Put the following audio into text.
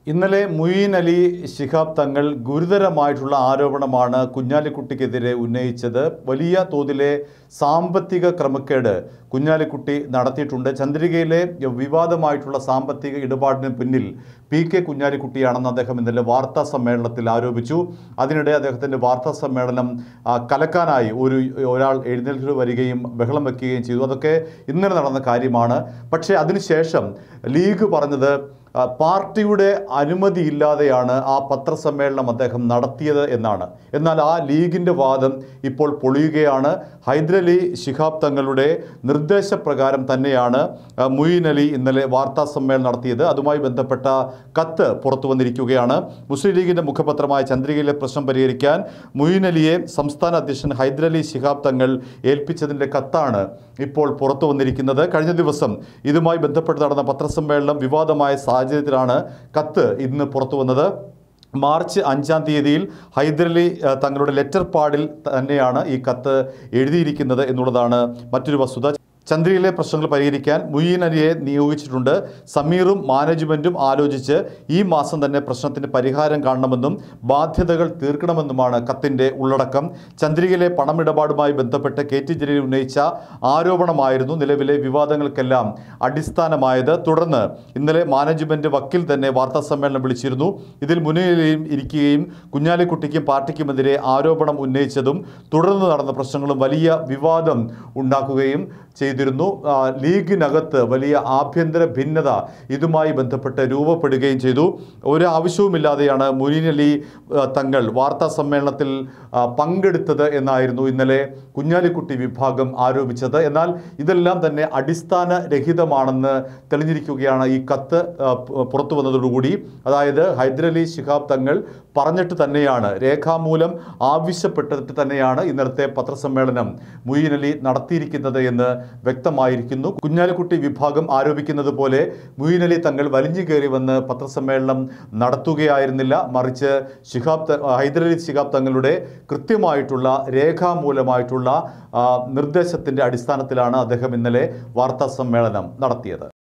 ഇന്നലെ മുയീൻ അലി ശിഹാബ് തങ്ങൾ ഗുരുതരമായിട്ടുള്ള ആരോപണമാണ് കുഞ്ഞാലിക്കുട്ടിക്കെതിരെ ഉന്നയിച്ചത് വലിയ തോതിലെ സാമ്പത്തിക ക്രമക്കേട് കുഞ്ഞാലിക്കുട്ടി നടത്തിയിട്ടുണ്ട് ചന്ദ്രികയിലെ വിവാദമായിട്ടുള്ള സാമ്പത്തിക ഇടപാടിന് പിന്നിൽ പി കെ കുഞ്ഞാലിക്കുട്ടിയാണെന്ന് അദ്ദേഹം ഇന്നലെ വാർത്താ സമ്മേളനത്തിൽ ആരോപിച്ചു അതിനിടെ അദ്ദേഹത്തിൻ്റെ വാർത്താ സമ്മേളനം ആ, കലക്കാനായി ഒരു ഒരാൾ എഴുന്നേൽക്ക് വരികയും ബഹളം വെക്കുകയും ചെയ്തു അതൊക്കെ ഇന്നലെ നടന്ന കാര്യമാണ് പക്ഷേ അതിനുശേഷം ലീഗ് പറഞ്ഞത് ആ, പാർട്ടിയുടെ അനുമതിയില്ലാതെയാണ് ആ പത്രസമ്മേളനം അദ്ദേഹം നടത്തിയത് എന്നാണ് എന്നാൽ ആ ലീഗിൻ്റെ വാദം ഇപ്പോൾ പൊളിയുകയാണ് ഹൈദരലി ശിഹാബ് തങ്ങളുടെ നിർദ്ദേശപ്രകാരം തന്നെയാണ് ആ, മുയിൻ അലി ഇന്നലെ വാർത്താ സമ്മേളനം നടത്തിയത് അതുമായി ബന്ധപ്പെട്ട കത്ത് പുറത്തു വന്നിരിക്കുകയാണ് മുസ്ലിം ലീഗിൻ്റെ മുഖപത്രമായ ചന്ദ്രികയിലെ പ്രശ്നം പരിഹരിക്കാൻ മുയിൻ അലിയെ സംസ്ഥാന അധ്യക്ഷൻ ഹൈദരലി ശിഹാബ് തങ്ങൾ ഏൽപ്പിച്ചതിൻ്റെ കത്താണ് ഇപ്പോൾ പുറത്തു വന്നിരിക്കുന്നത് കഴിഞ്ഞ ദിവസം ഇതുമായി ബന്ധപ്പെട്ട് നടന്ന പത്രസമ്മേളനം വിവാദമായ സാഹചര്യത്തിലാണ് കത്ത് ഇന്ന് പുറത്തു വന്നത് മാർച്ച് അഞ്ചാം തീയതിയിൽ ഹൈദരലി ആ, തങ്ങളുടെ ലെറ്റർ പാഡിൽ തന്നെയാണ് ഈ കത്ത് എഴുതിയിരിക്കുന്നത് എന്നുള്ളതാണ് മറ്റൊരു വസ്തുത ചന്ദ്രയിലെ പ്രശ്നങ്ങൾ പരിഹരിക്കാൻ മുയീൻ അലിയെ നിയോഗിച്ചിട്ടുണ്ട് സമീറും മാനേജ്മെൻറ്റും ആലോചിച്ച് ഈ മാസം തന്നെ പ്രശ്നത്തിന് പരിഹാരം കാണണമെന്നും ബാധ്യതകൾ തീർക്കണമെന്നുമാണ് കത്തിൻ്റെ ഉള്ളടക്കം ചന്ദ്രികയിലെ പണമിടപാടുമായി ബന്ധപ്പെട്ട് കെ ടി ജലീൽ ഉന്നയിച്ച ആരോപണമായിരുന്നു നിലവിലെ വിവാദങ്ങൾക്കെല്ലാം അടിസ്ഥാനമായത് തുടർന്ന് ഇന്നലെ മാനേജ്മെൻറ്റ് വക്കീൽ തന്നെ വാർത്താ സമ്മേളനം വിളിച്ചിരുന്നു ഇതിൽ മുന്നിലും ഇരിക്കുകയും കുഞ്ഞാലിക്കുട്ടിക്കും പാർട്ടിക്കുമെതിരെ ആരോപണം ഉന്നയിച്ചതും തുടർന്ന് നടന്ന പ്രശ്നങ്ങളും വലിയ വിവാദം ഉണ്ടാക്കുകയും ചെയ്തിരുന്നു ആ, ലീഗിനകത്ത് വലിയ ആഭ്യന്തര ഭിന്നത ഇതുമായി ബന്ധപ്പെട്ട് രൂപപ്പെടുകയും ചെയ്തു ഒരു ആവശ്യവുമില്ലാതെയാണ് മുനീൻ അലി ആ, തങ്ങൾ വാർത്താ സമ്മേളനത്തിൽ ആ, പങ്കെടുത്തത് എന്നായിരുന്നു ഇന്നലെ കുഞ്ഞാലിക്കുട്ടി വിഭാഗം ആരോപിച്ചത് എന്നാൽ ഇതെല്ലാം തന്നെ അടിസ്ഥാനരഹിതമാണെന്ന് തെളിഞ്ഞിരിക്കുകയാണ് ഈ കത്ത് ആ, പു- പുറത്തു വന്നതോടുകൂടി അതായത് ഹൈദരലി ശിഹാബ് തങ്ങൾ പറഞ്ഞിട്ട് തന്നെയാണ് രേഖാമൂലം ആവശ്യപ്പെട്ടിട്ട് തന്നെയാണ് ഇന്നലത്തെ പത്രസമ്മേളനം മുയീൻ അലി നടത്തിയിരിക്കുന്നത് എന്ന് വ്യക്തമായിരിക്കുന്നു കുഞ്ഞാലിക്കുട്ടി വിഭാഗം ആരോപിക്കുന്നത് പോലെ മുയീൻ അലി തങ്ങൾ വലിഞ്ഞു കയറി വന്ന് പത്രസമ്മേളനം നടത്തുകയായിരുന്നില്ല മറിച്ച് ശിഹാബ് ത- ഹൈദരലി ശിഹാബ് തങ്ങളുടെ കൃത്യമായിട്ടുള്ള രേഖാമൂലമായിട്ടുള്ള ആ, നിർദ്ദേശത്തിൻ്റെ അടിസ്ഥാനത്തിലാണ് അദ്ദേഹം ഇന്നലെ വാർത്താ സമ്മേളനം നടത്തിയത്